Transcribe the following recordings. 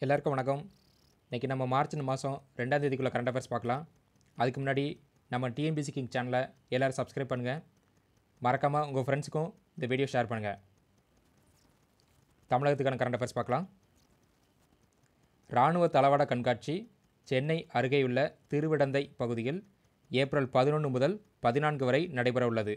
எல்லாருக்கும் வணக்கம் இன்றைக்கி நம்ம மார்ச் மாதம் ரெண்டாம் தேதிக்குள்ளே கரண்ட் அஃபேர்ஸ் பார்க்கலாம் அதுக்கு முன்னாடி நம்ம டிஎன்பிசி கிங் சேனலை எல்லோரும் சப்ஸ்கிரைப் பண்ணுங்கள் மறக்காமல் உங்கள் ஃப்ரெண்ட்ஸுக்கும் இந்த வீடியோ ஷேர் பண்ணுங்கள் தமிழகத்துக்கான கரண்ட் அஃபேர்ஸ் பார்க்கலாம் இராணுவ தளவாட கண்காட்சி சென்னை அருகேயுள்ள திருவிடந்தை பகுதியில் ஏப்ரல் பதினொன்று முதல் பதினான்கு வரை நடைபெற உள்ளது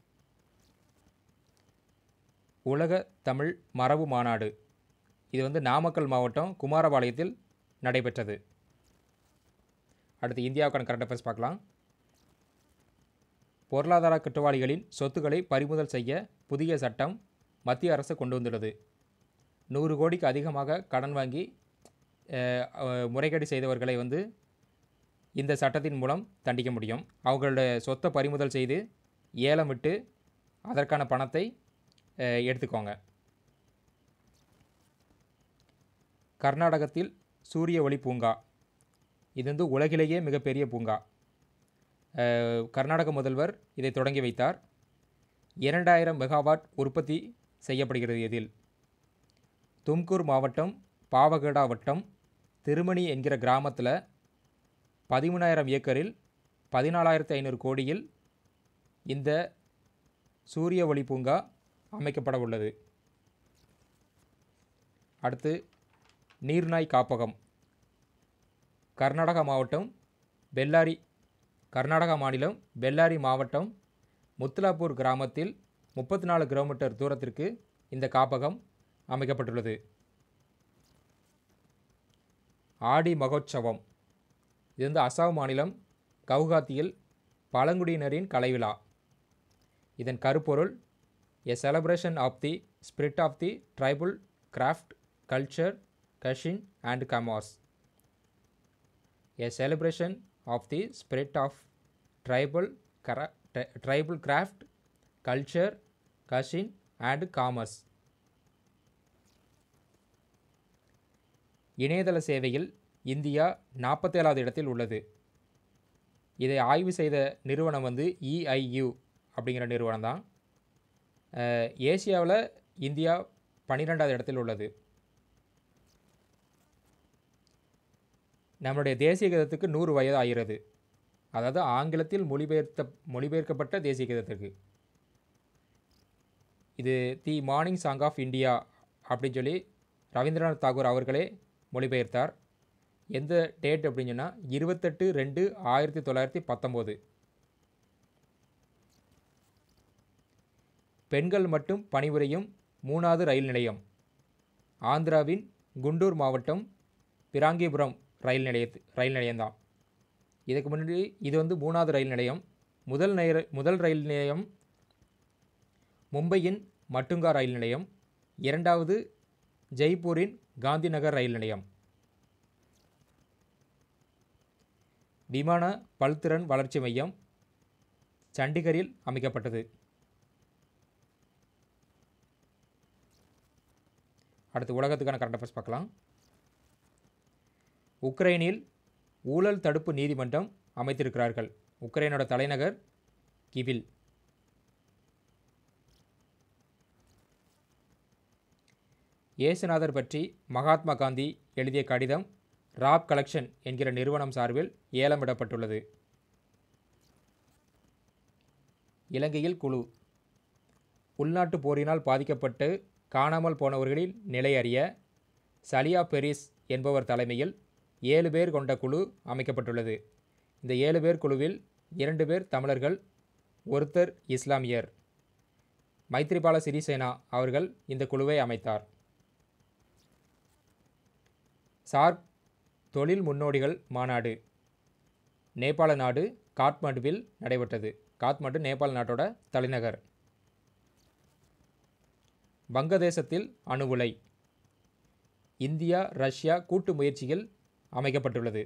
உலக தமிழ் மரபு மாநாடு இது வந்து நாமக்கல் மாவட்டம் குமாரபாளையத்தில் நடைபெற்றது அடுத்து இந்தியாவுக்கான கரண்ட் அஃபேர்ஸ் பார்க்கலாம் பொருளாதார குற்றவாளிகளின் சொத்துக்களை பறிமுதல் செய்ய புதிய சட்டம் மத்திய அரசு கொண்டு வந்துள்ளது நூறு கோடிக்கு அதிகமாக கடன் வாங்கி அஹ், அஹ், முறைகேடு செய்தவர்களை வந்து இந்த சட்டத்தின் மூலம் தண்டிக்க முடியும் அவங்களுடைய சொத்தை பறிமுதல் செய்து ஏலம் விட்டு அதற்கான பணத்தை அஹ், எடுத்துக்கோங்க கர்நாடகத்தில் சூரிய ஒளி பூங்கா இது வந்து உலகிலேயே மிகப்பெரிய பூங்கா அஹ், கர்நாடக முதல்வர் இதை தொடங்கி வைத்தார் இரண்டாயிரம் மெகாவாட் உற்பத்தி செய்யப்படுகிறது இதில் தும்கூர் மாவட்டம் பாவகடா வட்டம் திருமணி என்கிற கிராமத்தில் பதிமூணாயிரம் ஏக்கரில் பதினாலாயிரத்து ஐநூறு கோடியில் இந்த சூரிய ஒளி பூங்கா அமைக்கப்பட உள்ளது அடுத்து நீர்நாய் காப்பகம் கர்நாடகா மாவட்டம் பெல்லாரி கர்நாடகா மாநிலம் பெல்லாரி மாவட்டம் முத்துலாப்பூர் கிராமத்தில் முப்பத்தி நாலு கிலோமீட்டர் தூரத்திற்கு இந்த காப்பகம் அமைக்கப்பட்டுள்ளது ஆடி மகோத்சவம் இது வந்து அசாம் மாநிலம் கவுகாத்தியில் பழங்குடியினரின் கலைவிழா இதன் கருப்பொருள் a celebration of the spirit of the tribal craft culture cuisine and commerce a celebration of the spirit of tribal tribal craft culture cuisine and commerce இணையதள சேவையில் இந்தியா நாற்பத்தேழாவது இடத்தில் உள்ளது இதை ஆய்வு செய்த நிறுவனம் வந்து இஐயு அப்படிங்கிற நிறுவனம் தான் ஏசியாவில் இந்தியா பன்னிரெண்டாவது இடத்தில் உள்ளது நம்முடைய தேசிய கீதத்துக்கு நூறு வயது ஆகிறது அதாவது ஆங்கிலத்தில் மொழிபெயர்த்த மொழிபெயர்க்கப்பட்ட தேசிய கீதத்திற்கு இது the morning song of India அப்படின்னு சொல்லி ரவீந்திரநாத் தாகூர் அவர்களே மொழிபெயர்த்தார் எந்த டேட் அப்படின்னு சொன்னால் இருபத்தெட்டு ரெண்டு ஆயிரத்தி தொள்ளாயிரத்தி பத்தொம்போது பெண்கள் மட்டும் பணிபுரியும் மூணாவது ரயில் நிலையம் ஆந்திராவின் குண்டூர் மாவட்டம் பிராங்கிபுரம் ரயில் நிலைய ரயில் நிலையம்தான் இதுக்கு முன்னாடி இது வந்து மூணாவது ரயில் நிலையம் முதல் நேர முதல் ரயில் நிலையம் மும்பையின் மட்டுங்கா ரயில் நிலையம் இரண்டாவது ஜெய்ப்பூரின் காந்தி நகர் ரயில் நிலையம் விமான பல்திறன் வளர்ச்சி மையம் சண்டிகரில் அமைக்கப்பட்டது அடுத்து உலகத்துக்கான கரண்ட் அஃபேர்ஸ் பார்க்கலாம் உக்ரைனில் ஊழல் தடுப்பு நீதிமன்றம் அமைத்திருக்கிறார்கள் உக்ரைனோட தலைநகர் கிவில் இயேசுநாதர் பற்றி மகாத்மா காந்தி எழுதிய கடிதம் ராப் கலெக்ஷன் என்கிற நிறுவனம் சார்பில் ஏலமிடப்பட்டுள்ளது இலங்கையில் குழு உள்நாட்டு போரினால் பாதிக்கப்பட்டு காணாமல் போனவர்களின் நிலை அறிய சலியா பெரிஸ் என்பவர் தலைமையில் ஏழு பேர் கொண்ட குழு அமைக்கப்பட்டுள்ளது இந்த ஏழு பேர் குழுவில் இரண்டு பேர் தமிழர்கள் ஒருத்தர் இஸ்லாமியர் மைத்ரிபால சிறிசேனா அவர்கள் இந்த குழுவை அமைத்தார் சார்க் தொழில் முன்னோடிகள் மாநாடு நேபாள நாடு காட்மாண்டுவில் நடைபெற்றது காட்மாண்டு நேபாள நாட்டோட தலைநகர் வங்கதேசத்தில் அணு உலை இந்தியா ரஷ்யா கூட்டு முயற்சியில் அமைக்கப்பட்டுள்ளது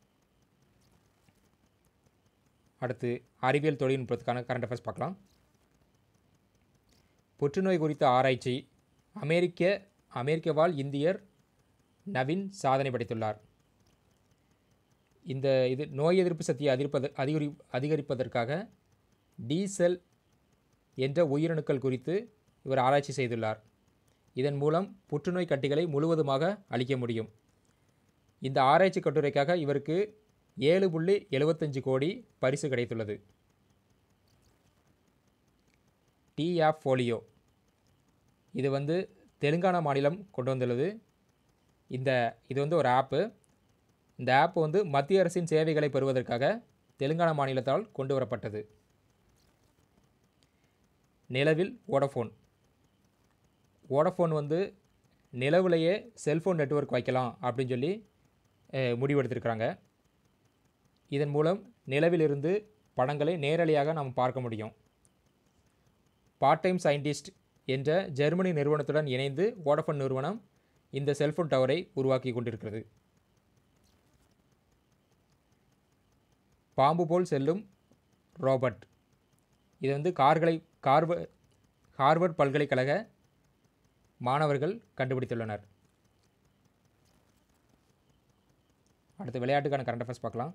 அடுத்து அறிவியல் தொழில்நுட்பத்துக்கான கரண்ட் அஃபேர்ஸ் பார்க்கலாம் புற்றுநோய் குறித்த ஆராய்ச்சி அமெரிக்க அமெரிக்க வாழ் இந்தியர் நவீன் சாதனை படைத்துள்ளார் இந்த இது நோய் எதிர்ப்பு சக்தியை அதிகரிப்பது அதிகரி அதிகரிப்பதற்காக டீசல் என்ற உயிரணுக்கள் குறித்து இவர் ஆராய்ச்சி செய்துள்ளார் இதன் மூலம் புற்றுநோய் கட்டிகளை முழுவதுமாக அழிக்க முடியும் இந்த ஆராய்ச்சி கட்டுரைக்காக இவருக்கு ஏழு புள்ளி எழுபத்தஞ்சு கோடி பரிசு கிடைத்துள்ளது டி ஆப் ஃபோலியோ இது வந்து தெலுங்கானா மாநிலம் கொண்டு வந்துள்ளது இந்த இது வந்து ஒரு ஆப்பு இந்த ஆப் வந்து மத்திய அரசின் சேவைகளை பெறுவதற்காக தெலுங்கானா மாநிலத்தால் கொண்டு வரப்பட்டது நிலவில் வோடஃபோன் வோடஃபோன் வந்து நிலவுலையே செல்ஃபோன் நெட்வொர்க் வைக்கலாம் அப்படின்னு சொல்லி அஹ், முடிவெடுத்திருக்கிறாங்க இதன் மூலம் நிலவிலிருந்து படங்களை நேரடியாக நாம் பார்க்க முடியும் பார்ட் டைம் சயின்டிஸ்ட் என்ற ஜெர்மனி நிறுவனத்துடன் இணைந்து வோடஃபோன் நிறுவனம் இந்த செல்ஃபோன் டவரை உருவாக்கி கொண்டிருக்கிறது பாம்பு போல் செல்லும் ரோபோட் இது வந்து கார்களை கார்வ ஹார்வர்ட் பல்கலைக்கழக மாணவர்கள் கண்டுபிடித்துள்ளனர் அடுத்து விளையாட்டுக்கான கரண்ட் அஃபேர்ஸ் பார்க்கலாம்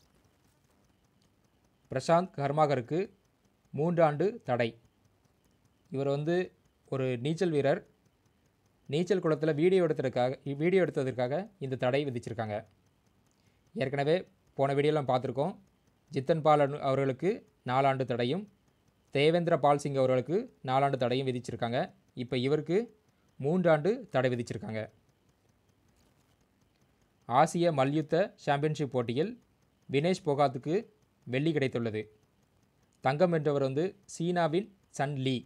பிரசாந்த் கர்மாகருக்கு மூன்று ஆண்டு தடை இவர் வந்து ஒரு நீச்சல் வீரர் நீச்சல் குளத்தில் வீடியோ எடுத்ததுக்காக வீடியோ எடுத்ததற்காக இந்த தடை விதிச்சிருக்காங்க ஏற்கனவே போன வீடியோலாம் பார்த்துருக்கோம் ஜித்தன் பால் அனு- அவர்களுக்கு நாலாண்டு தடையும் தேவேந்திர பால் சிங் அவர்களுக்கு நாலாண்டு தடையும் விதிச்சிருக்காங்க இப்போ இவருக்கு மூன்றாண்டு தடை விதிச்சிருக்காங்க ஆசிய மல்யுத்த சாம்பியன்ஷிப் போட்டியில் வினேஷ் போகாத்துக்கு வெள்ளி கிடைத்துள்ளது தங்கம் வென்றவர் வந்து சீனாவின் சன் லீ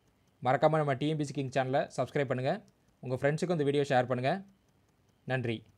மறக்காமல் நம்ம டிஎம்பிசி கிங் சேனலை சப்ஸ்கிரைப் பண்ணுங்கள் உங்கள் ஃப்ரெண்ட்ஸுக்கும் இந்த வீடியோ ஷேர் பண்ணுங்கள் நன்றி